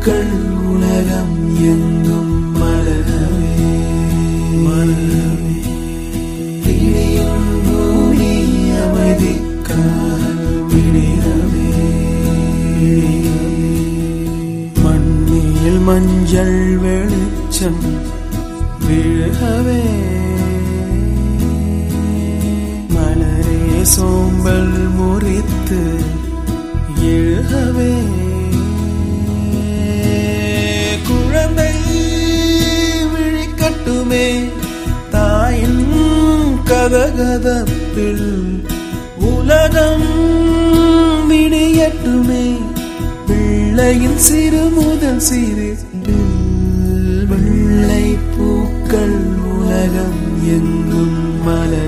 பூக்கள் உலகம் எங்கும் மலரவே மலரவே விழியும் பூமி அமைதிக்காக விடியவே மண்ணில் மஞ்சள் வெளிச்சம் விழகவே மலரே சோம்பல் முறித்து எழுகவே குழந்தை விழிக்கட்டுமே தாயின் கதகதப்பில் உலகம் விடியட்டுமே பிள்ளையின் சிறு முதல் சிறு வெள்ளை பூக்கள் உலகம் எங்கும் மலர்